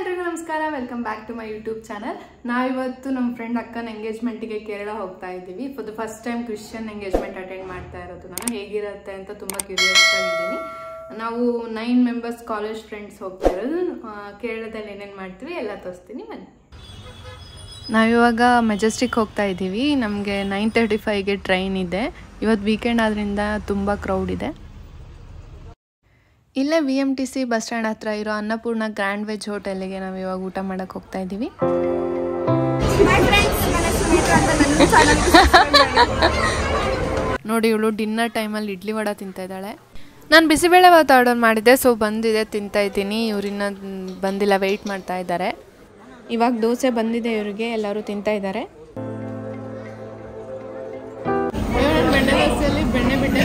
ಎಲ್ರಿಗೂ ನಮಸ್ಕಾರ welcome back to my YouTube channel ನಾವಿವತ್ತು ನಮ್ಮ ಫ್ರೆಂಡ್ ಅಕ್ಕನ ಎಂಗೇಜ್ಮೆಂಟಿಗೆ ಕೇರಳ ಹೋಗ್ತಾ ಇದ್ದೀವಿ for the first time Christian engagement attend ಮಾಡ್ತಾ ಇರೋದು ನಾನು ಹೇಗಿರುತ್ತೆ ಅಂತ ತುಂಬ ಕ್ಯೂರಿಯಸ್ ಆಗಿದ್ದೀನಿ ನಾವು ನೈನ್ ಮೆಂಬರ್ಸ್ ಕಾಲೇಜ್ ಫ್ರೆಂಡ್ಸ್ ಹೋಗ್ತಾ ಇರೋದು ಆ, ಕೇರಳದಲ್ಲಿ ಏನೇನು ಮಾಡ್ತೀವಿ ಎಲ್ಲ ತೋರಿಸ್ತೀನಿ ಬನ್ನಿ ನಾವಿವಾಗ ಮೆಜೆಸ್ಟಿಕ್ ಹೋಗ್ತಾ ಇದ್ದೀವಿ ನಮಗೆ ನೈನ್ ತರ್ಟಿ ಫೈವ್ಗೆ ಟ್ರೈನ್ ಇದೆ ಇವತ್ತು ವೀಕೆಂಡ್ ಆದ್ರಿಂದ ತುಂಬ ಕ್ರೌಡ್ ಇದೆ ಇಲ್ಲೇ B M T C bus stand ಹತ್ರ ಇರೋ ಅನ್ನಪೂರ್ಣ ಗ್ರ್ಯಾಂಡ್ ವೆಜ್ ಹೋಟೆಲ್ಗೆ ನಾವು ಇವಾಗ ಊಟ ಮಾಡಕ್ಕೆ ಹೋಗ್ತಾ ಇದ್ದೀವಿ ನೋಡಿ ಇವಳು ಡಿನ್ನರ್ ಟೈಮಲ್ಲಿ ಇಡ್ಲಿ ವಡ ತಿಂತಾ ಇದ್ದಾಳೆ ನಾನು ಬಿಸಿಬೇಳೆ ಭಾತ್ ಆರ್ಡರ್ ಮಾಡಿದ್ದೆ ಸೊ ಬಂದಿದೆ ತಿಂತಾ ಇದ್ದೀನಿ ಇವ್ರಿನ್ನ ಬಂದಿಲ್ಲ ವೆಯ್ಟ್ ಮಾಡ್ತಾ ಇದ್ದಾರೆ ಇವಾಗ ದೋಸೆ ಬಂದಿದೆ ಇವರಿಗೆ ಎಲ್ಲರೂ ತಿಂತಾ ಇದ್ದಾರೆ ಬೆಣ್ಣೆ ದೋಸೆಯಲ್ಲಿ ಬೆಣ್ಣೆ ಬಿಟ್ಟೆ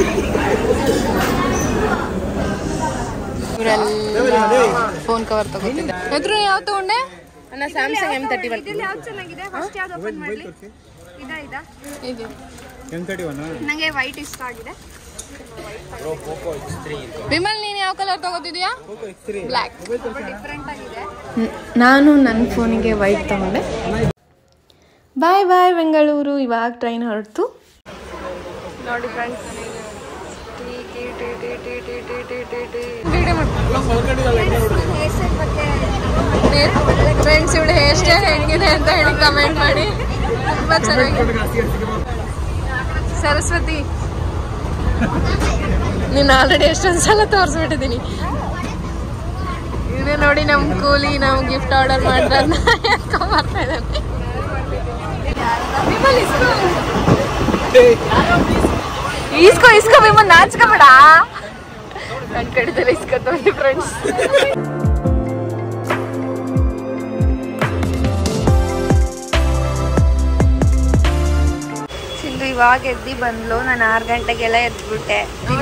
ಇವರೆಲ್ಲ ಫೋನ್ ಕವರ್ ತಗೋತಿದ್ದೆ ಎದ್ರು ಯಾವ ತಗೊಂಡೆ ಅಣ್ಣ ಸ್ಯಾಮ್ಸಂಗ್ ಎಮ್ ತರ್ಟಿ ಒನ್ ಇದ್ರಲ್ಲಿ ಯಾವ್ದು ಚೆನ್ನಾಗಿದೆ ಫಸ್ಟ್ ಯಾವ್ದು ಓಪನ್ ಮಾಡ್ಲಿ ಇದಾ ಇದಾ ಇದು ಎಂ ತರ್ಟಿ ಒನ್ ನಂಗೆ ವೈಟ್ ಇಷ್ಟ ಆಗಿದೆ ವಿಮಲ್ ನೀನು ಯಾವ ಕಲರ್ ತಗೋತಿದ್ಯಾ ಬ್ಲ್ಯಾಕ್ ಡಿಫ್ರೆಂಟ್ ಆಗಿದೆ ನಾನು ನನ್ನ ಫೋನಿಗೆ ವೈಟ್ ತಗೊಂಡೆ ಬಾಯ್ ಬಾಯ್ ಬೆಂಗಳೂರು ಇವಾಗ ಟ್ರೈನ್ ಹೊರಟು ನೋಡಿ ಫ್ರೆಂಡ್ಸ್ ಫ್ರೆಂಡ್ಸ್ ಇವಳು ಹೇರ್ ಸ್ಟೈಲ್ ಹೆಂಗಿದೆ ಅಂತ ಹೇಳಿ ಕಮೆಂಟ್ ಮಾಡಿ ತುಂಬಾ ಚೆನ್ನಾಗಿದೆ ಸರಸ್ವತಿ ನೀನು ಆಲ್ರೆಡಿ ಎಷ್ಟೊಂದು ಸಲ ತೋರಿಸ್ಬಿಟ್ಟಿದ್ದೀನಿ ಇದೇ ನೋಡಿ ನಮ್ ಕೂಲಿ ನಾವು ಗಿಫ್ಟ್ ಆರ್ಡರ್ ಮಾಡಿದ್ರನ್ನ ಬರ್ತಾ ಇದ್ದಾನೆ ವಿಮಲ್ ಇಸ್ಕೋ ಇಸ್ಕೋ ಇಸ್ಕೋ ವಿಮಲ್ ನಾಚ್ಕೋಬೇಡ ನನ್ನ ಕಡೆದಲ್ಲ ಇಸ್ಕೊತವ್ರಿ ಫ್ರೆಂಡ್ಸ್ ಸಿಂಧು ಇವಾಗ ಎದ್ದಿ ಬಂದ್ಲು ನಾನು ಆರು ಗಂಟೆಗೆಲ್ಲ ಎದ್ಬಿಟ್ಟೆ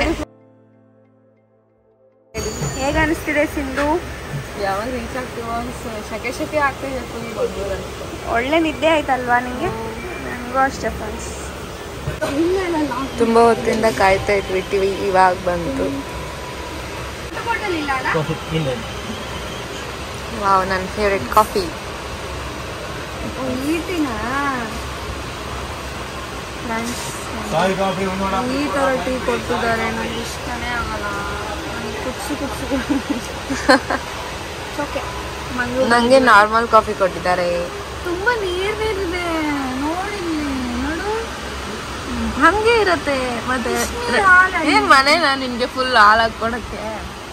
ಹೇಗ ಅನಿಸ್ತಿದೆ ಸಿಂಧು ಯಾವಾಗ ರೀಚ್ ಆಗ್ತೀವೋ ಶಕೆ ಶಕೆ ಆಗ್ತಿದೆ ಫುಲ್ ಬೆಂಗಳೂರಲ್ಲಿ ಒಳ್ಳೆ ನಿದ್ದೆ ಆಯ್ತಲ್ವಾ ನಿಂಗೆ ನನಗೂ ಅಷ್ಟೇ ಫ್ರೆಂಡ್ಸ್ ತುಂಬ ಹೊತ್ತಿಂದ ಕಾಯ್ತಾ ಇದ್ವಿ ಟಿವಿ ಇವಾಗ ಬಂತು ವಾವ್ ನನ್ನ ಫೇವ್ರೆಟ್ ಕಾಫಿ ಈಟಿನಾ ಫ್ರೆಂಡ್ಸ್ ಸಾಯಿ ಕಾಫಿ ಒಂದು ನೋಡ ಈ ಥರ ಟೀ ಕೊಟ್ಟಿದ್ದಾರೆ ನನಗೆ ಇಷ್ಟನೇ ಆಗಲ್ಲ ನನಗೆ ಕುದಿಸಿ ಕುದಿಸಿ ಓಕೆ ಮಂಗಳೂರು ನನಗೆ ನಾರ್ಮಲ್ ಕಾಫಿ ಕೊಟ್ಟಿದ್ದಾರೆ ತುಂಬ ನೀರು ನೀರಿದೆ ನೋಡಿ ನೋಡು ಹಂಗೆ ಇರತ್ತೆ ಮತ್ತೆ ಏನ್ ಮನೆನಾ ನಿನ್ಗೆ ಫುಲ್ ಹಾಲ್ ಹಾಕೊಡಕ್ಕೆ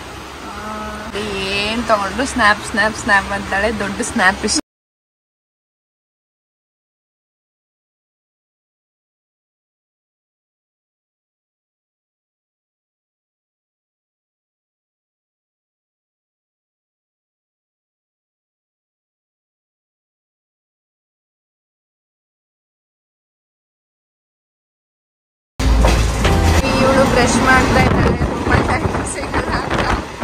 ಏನ್ ತಗೊಂಡ್ರು ಸ್ನ್ಯಾಪ್ ಸ್ನ್ಯಾಪ್ ಸ್ನ್ಯಾಪ್ ಅಂತಾಳೆ ದೊಡ್ಡ ಸ್ನ್ಯಾಪ್ ಇಷ್ಟ ಇವಳು ಬ್ರಷ್ ಮಾಡ್ತಾ ಇದ್ದಾಳೆ ತುಂಬಾ ಟೈಮ್ ಸಿಗಲ್ಲ ಅಂತ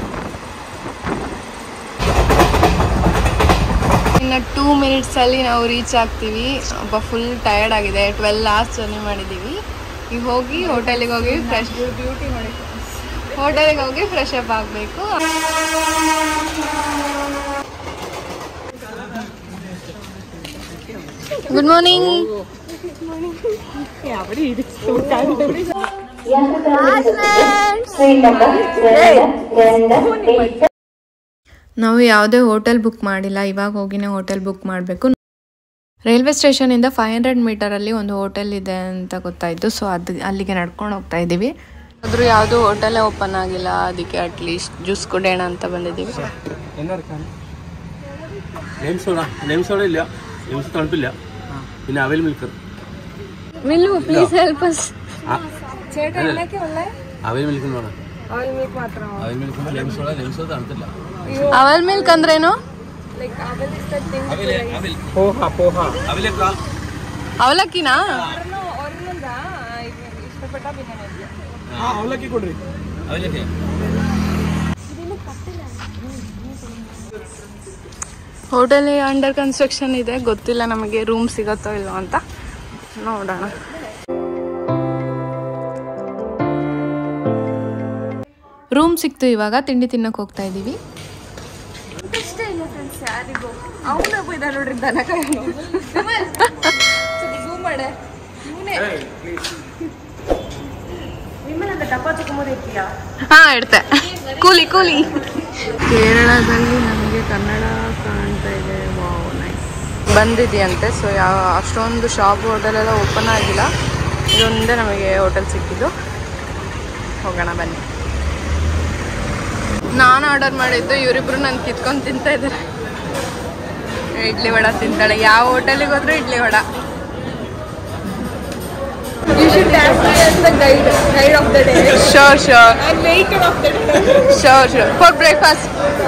ಇನ್ನು ಟೂ ಮಿನಿಟ್ಸಲ್ಲಿ ನಾವು ರೀಚ್ ಆಗ್ತೀವಿ ಒಬ್ಬ ಫುಲ್ ಟಯರ್ಡ್ ಆಗಿದೆ ಟ್ವೆಲ್ ಲಾಸ್ಟ್ ಜರ್ನಿ ಮಾಡಿದ್ದೀವಿ ಈಗ ಹೋಗಿ ಹೋಟೆಲಿಗೆ ಹೋಗಿ ಫ್ರೆಶ್ ಬ್ಯೂಟಿ ಮಾಡಿ ಹೋಟೆಲಿಗೆ ಹೋಗಿ ಫ್ರೆಶ್ ಅಪ್ ಆಗಬೇಕು ಗುಡ್ ಮಾರ್ನಿಂಗ್ ನಾವು ಯಾವುದೇ ಹೋಟೆಲ್ ಬುಕ್ ಮಾಡಿಲ್ಲ ಇವಾಗ ಹೋಗಿನೇ ಹೋಟೆಲ್ ಬುಕ್ ಮಾಡಬೇಕು ರೈಲ್ವೆ ಸ್ಟೇಷನಿಂದ ಫೈವ್ ಹಂಡ್ರೆಡ್ ಮೀಟರಲ್ಲಿ ಒಂದು ಹೋಟೆಲ್ ಇದೆ ಅಂತ ಗೊತ್ತಾಯಿತು ಸೊ ಅದು ಅಲ್ಲಿಗೆ ನಡ್ಕೊಂಡು ಹೋಗ್ತಾ ಇದ್ದೀವಿ ಆದರೂ ಯಾವುದೂ ಹೋಟೆಲೇ ಓಪನ್ ಆಗಿಲ್ಲ ಅದಕ್ಕೆ ಅಟ್ಲೀಸ್ಟ್ ಜ್ಯೂಸ್ ಕುಡಿಯೋಣ ಅಂತ ಬಂದಿದ್ದೀವಿ നെയിം സോഡ നെയിം സോഡ ഇല്ല നെയിംസ് തണുപ്പില്ല പിന്നെ അവൽ മിൽക്കർ ಮಿಲ್ಲು please help us aval milk എന്ന് വേണം അവൽ മിൽക്ക് നെയിം സോഡ നെയിം സോഡ തണുപ്പില്ല ಅವಲ್ ಮಿಲ್ಕ್ ಅಂದ್ರೇನು അവല് അവൽ ಪೋಹ ಪೋಹ അവലേക്ക ಅವಲಕ್ಕಿನಾ ಹಾ ಅವಲಕ್ಕಿ ಕೊಡ್ರಿ അവലൊക്കെ ಹೋಟೆಲ್ ಅಂಡರ್ ಕನ್ಸ್ಟ್ರಕ್ಷನ್ ಇದೆ ಗೊತ್ತಿಲ್ಲ ನಮಗೆ ರೂಮ್ ಸಿಗತ್ತೋ ಇಲ್ಲೋ ಅಂತ ನೋಡೋಣ ರೂಮ್ ಸಿಕ್ತು ಇವಾಗ ತಿಂಡಿ ತಿನ್ನಕ್ಕೆ ಹೋಗ್ತಾ ಇದ್ದೀವಿ ಇಷ್ಟೇ ಇಲ್ಲ ಫ್ರೆಂಡ್ಸ್ ಯಾರಿಗೂ ಅವನ ಬೈದ ನೋಡ್ರಿ ದನ ಝೂಮ್ ಮಾಡೆ ಇವನೇ ಹಾ ಇಡ್ತೆ ಕೂಲಿ ಕೂಲಿ ಕೇರಳದಲ್ಲಿ ನಮಗೆ ಕನ್ನಡ ಕಾಣ್ತಾ ಇದೆ ವಾವ್ ನೈಸ್ ಬಂದಿದೆಯಂತೆ ಸೊ ಯಾವ ಅಷ್ಟೊಂದು ಶಾಪ್ ಹೋಟೆಲ್ ಎಲ್ಲ ಓಪನ್ ಆಗಿಲ್ಲ ಇದೊಂದೇ ನಮಗೆ ಹೋಟೆಲ್ ಸಿಕ್ಕಿದ್ದು ಹೋಗೋಣ ಬನ್ನಿ ನಾನು ಆರ್ಡರ್ ಮಾಡಿದ್ದು ಇವರಿಬ್ರು ನಾನು ಕಿತ್ಕೊಂಡು ತಿಂತಾ ಇದ್ದಾರೆ ಇಡ್ಲಿ ವಡ ತಿಂತಾಳೆ ಯಾವ ಹೋಟೆಲಿಗೆ ಹೋದ್ರು idli vada you should dance the guide guide of the day shore shore and waiter of the day shore shore for breakfast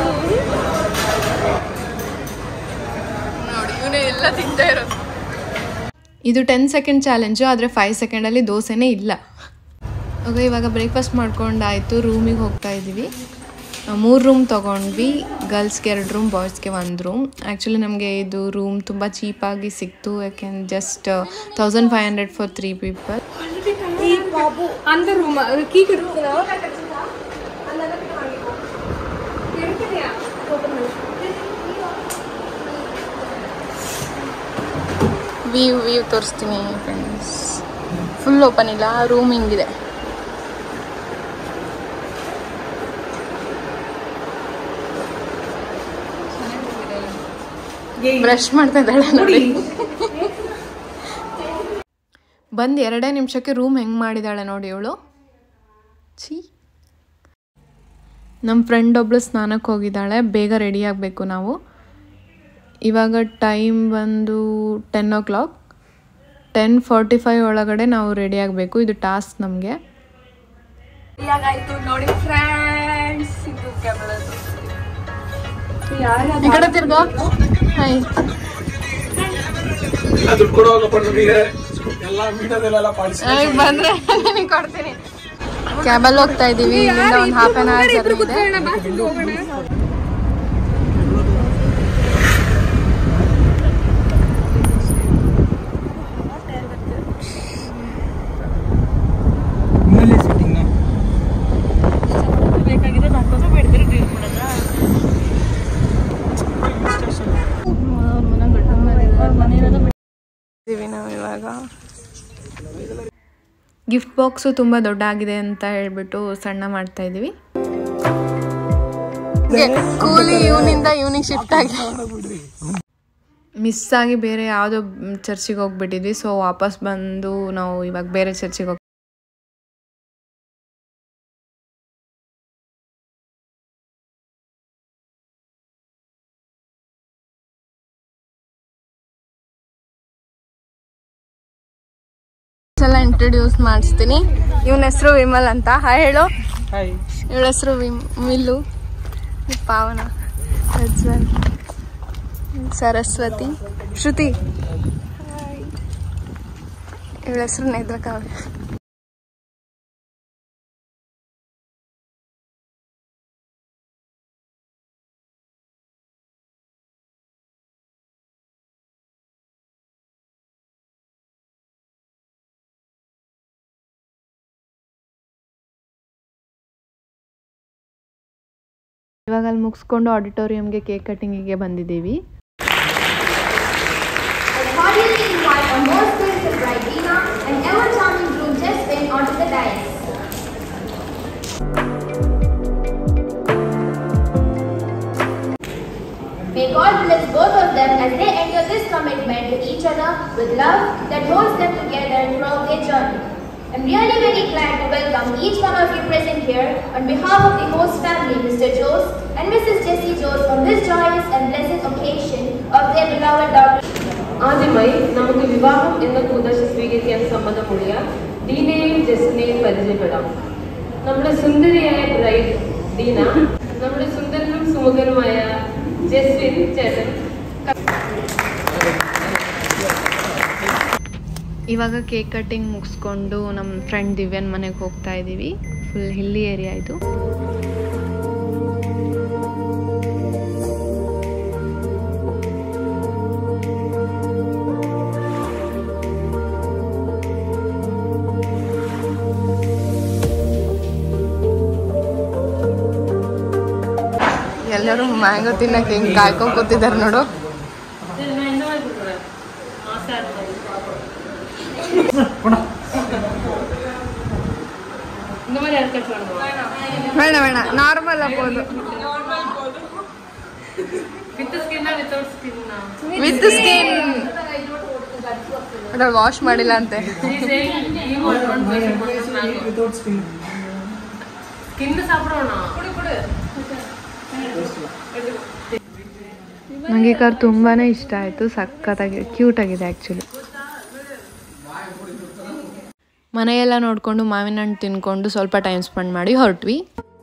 ನೋಡಿ ಇವನೇ ಎಲ್ಲ ತಿಂತಾ ಇರೋದು ಇದು ಟೆನ್ ಸೆಕೆಂಡ್ ಚಾಲೆಂಜು ಆದರೆ ಫೈವ್ ಸೆಕೆಂಡಲ್ಲಿ ದೋಸೆನೇ ಇಲ್ಲ ಓಕೆ ಇವಾಗ ಬ್ರೇಕ್ಫಾಸ್ಟ್ ಮಾಡ್ಕೊಂಡಾಯಿತು ರೂಮಿಗೆ ಹೋಗ್ತಾ ಇದ್ದೀವಿ ಮೂರು ರೂಮ್ ತೊಗೊಂಡ್ವಿ ಗರ್ಲ್ಸ್ಗೆ ಎರಡು ರೂಮ್ ಬಾಯ್ಸ್ಗೆ ಒಂದು ರೂಮ್ ಆ್ಯಕ್ಚುಲಿ ನಮಗೆ ಇದು ರೂಮ್ ತುಂಬ ಚೀಪಾಗಿ ಸಿಕ್ತು ಯಾಕೆಂದ್ರೆ just thousand five hundred for three people ಈ ಬಾಬು அந்த ರೂಮ್ ಕೀ இருக்குதா ವ್ಯೂ ವ್ಯೂ ತೋರಿಸ್ತೀನಿ ಫ್ರೆಂಡ್ಸ್ ಫುಲ್ ಓಪನ್ ಇಲ್ಲ ರೂಮ್ ಹಿಂಗಿದೆ ಬ್ರಷ್ ಮಾಡ್ತಾ ಇದ್ದಾಳೆ ನೋಡಿ ಬಂದು ಎರಡೇ ನಿಮಿಷಕ್ಕೆ ರೂಮ್ ಹೆಂಗೆ ಮಾಡಿದಾಳೆ ನೋಡಿ ಇವಳು ಛೀ ನಮ್ಮ ಫ್ರೆಂಡ್ ಒಬ್ಳು ಸ್ನಾನಕ್ಕೆ ಹೋಗಿದ್ದಾಳೆ ಬೇಗ ರೆಡಿ ಆಗಬೇಕು ನಾವು ಇವಾಗ ಟೈಮ್ ಬಂದು ten o'clock ten forty five ಒಳಗಡೆ ನಾವು ರೆಡಿ ಆಗಬೇಕು ಇದು ಟಾಸ್ಕ್ ನಮಗೆ ಇವಾಗಾಯ್ತು ನೋಡಿ ಫ್ರೆಂಡ್ಸ್ ಇದು ಕ್ಯಾಮರಾ ಈ ಕಡೆ ತಿರ್ಗೋ ಹಾಯ್ ದುಡ್ಡು ಕೊಡುವಾಗ ನಮಗೆ ಎಲ್ಲ ಮೀಟದಲ್ಲೆಲ್ಲ ಪಾಲಿಸಿ ಈಗ ಬಂದ್ರೆ ನಿನಗೆ ಕೊಡ್ತೀನಿ ಕ್ಯಾಬಲ್ಲಿ ಹೋಗ್ತಾ ಇದ್ದೀವಿ ಇಲ್ಲಿಂದ ಒಂದು ಹಾಫ್ ಆನ್ ಅವರ್ ಜರ್ನಿ ಇದೆ ಇನ್ನಲ್ಲೇ ಸಿಟ್ಟಿಂಗ್ ಇದ್ದೀವಿ ನಾವು ಇವಾಗ ಗಿಫ್ಟ್ ಬಾಕ್ಸು ತುಂಬ ದೊಡ್ಡ ಆಗಿದೆ ಅಂತ ಹೇಳ್ಬಿಟ್ಟು ಸಣ್ಣ ಮಾಡ್ತಾ ಇದ್ದೀವಿ ಕೂಲಿ ಇವನಿಂದ ಇವನಿಗೆ ಶಿಫ್ಟ್ ಆಗಿ ಮಿಸ್ ಆಗಿ ಬೇರೆ ಯಾವುದೋ ಚರ್ಚಿಗೆ ಹೋಗ್ಬಿಟ್ಟಿದ್ವಿ ಸೊ ವಾಪಸ್ ಬಂದು ನಾವು ಇವಾಗ ಬೇರೆ ಚರ್ಚಿಗೆ ಹೋಗ್ ಎಲ್ಲ ಇಂಟ್ರೊಡ್ಯೂಸ್ ಮಾಡಿಸ್ತೀನಿ ಇವನ ಹೆಸರು ವಿಮಲ್ ಅಂತ ಹಾಯ್ ಹೇಳು ಹಾಯ್ ಇವಳ ಹೆಸರು ವಿಮ್ ಮಿಲ್ಲು ಇವ್ ಪಾವನ ಪ್ರಜ್ವಲ್ ಸರಸ್ವತಿ ಶ್ರುತಿ ಇವಳ ಹೆಸರು ನೇತ್ರಕಾವ್ಯ ಇವಾಗ ಅಲ್ಲಿ ಮುಗಿಸ್ಕೊಂಡು ಆಡಿಟೋರಿಯಂಗೆ ಕೇಕ್ ಕಟ್ಟಿಂಗಿಗೆ ಬಂದಿದ್ದೀವಿ cordially invite our most beautiful bride Dina and ever charming groom Jeswin onto the dais. May God bless both of them as they enter this commitment to each other with love that holds them together throughout their journey. I'm really very glad to welcome each one of you present here on behalf of the host family, Mr. Jose and Mrs. Jessie Jose, on this joyous and blessed occasion of their beloved daughter. ആദ്യമായി നമുക്ക് വിവാഹം എന്ന കൂതാശ സ്വീകരിക്കാൻ സമ്മതമുള്ള ദീനയെയും ജസ്റ്റിനെയും പരിചയപ്പെടാം നമ്മുടെ സുന്ദരിയായ bride ദീന നമ്മുടെ സുന്ദരനും സുമുഖനുമായ ജസ്വിൻ ചേട്ടൻ ಇವಾಗ ಕೇಕ್ ಕಟ್ಟಿಂಗ್ ಮುಗಿಸ್ಕೊಂಡು ನಮ್ಮ ಫ್ರೆಂಡ್ ದಿವ್ಯನ್ ಮನೆಗೆ ಹೋಗ್ತಾ ಇದ್ದೀವಿ ಫುಲ್ ಹಿಲ್ಲಿ ಏರಿಯಾ ಇದು ಎಲ್ಲರೂ ಮ್ಯಾಂಗೋ ತಿನ್ನಕ್ಕೆ ಹೆಂಗ್ ಕಾಯ್ಕೊಂಡ್ ಕೂತಿದ್ದಾರೆ ನೋಡು ಬೇಡ ಬೇಡ ನಾರ್ಮಲ್ ಆಗ್ಬೋದು ವಿತ್ ಸ್ಕಿನ್ ವಾಶ್ ಮಾಡಿಲ್ಲ ಅಂತೆ ವಿತೌಟ್ ಸ್ಕಿನ್ ನನಗೆ ಈ ಕಾರ್ ತುಂಬಾನೇ ಇಷ್ಟ ಆಯಿತು ಸಖತ್ತಾಗಿ ಕ್ಯೂಟ್ ಆಗಿದೆ ಆ್ಯಕ್ಚುಲಿ ಮನೆಯೆಲ್ಲ ನೋಡಿಕೊಂಡು ಮಾವಿನ ಹಣ್ಣು ತಿನ್ಕೊಂಡು ಸ್ವಲ್ಪ ಟೈಮ್ ಸ್ಪೆಂಡ್ ಮಾಡಿ ಹೊರಟ್ವಿ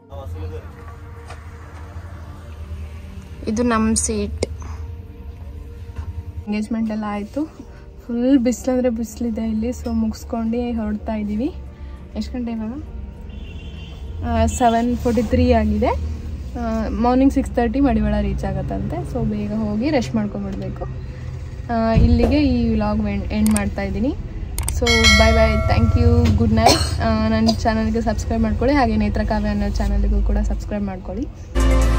ಇದು ನಮ್ಮ ಸೀಟ್ ಎಂಗೇಜ್ಮೆಂಟ್ ಎಲ್ಲ ಆಯಿತು ಫುಲ್ ಬಿಸಿಲಂದ್ರೆ ಬಿಸಿಲಿದೆ ಇಲ್ಲಿ ಸೊ ಮುಗಿಸ್ಕೊಂಡು ಹೊರಡ್ತಾ ಇದ್ದೀವಿ ಎಷ್ಟು ಗಂಟೆ ಇವಾಗ ಸೆವೆನ್ ಫೋರ್ಟಿ ತ್ರೀ ಆಗಿದೆ morning six thirty Madiwala reach ಆಗುತ್ತಂತೆ ಸೊ ಬೇಗ ಹೋಗಿ ರೆಸ್ಟ್ ಮಾಡ್ಕೊಂಬಿಡ್ಬೇಕು ಆ, ಇಲ್ಲಿಗೆ ಈ ವ್ಲಾಗ್ ಎಂಡ್ ಮಾಡ್ತಾ ಇದ್ದೀನಿ so bye bye thank you good night ನನ್ನ ಚಾನಲ್ಗೆ ಸಬ್ಸ್ಕ್ರೈಬ್ ಮಾಡ್ಕೊಳ್ಳಿ ಹಾಗೆ ನೇತ್ರ ಕಾವ್ಯ ಅನ್ನೋ ಚಾನಲ್ಗೂ ಕೂಡ ಸಬ್ಸ್ಕ್ರೈಬ್ ಮಾಡ್ಕೊಳ್ಳಿ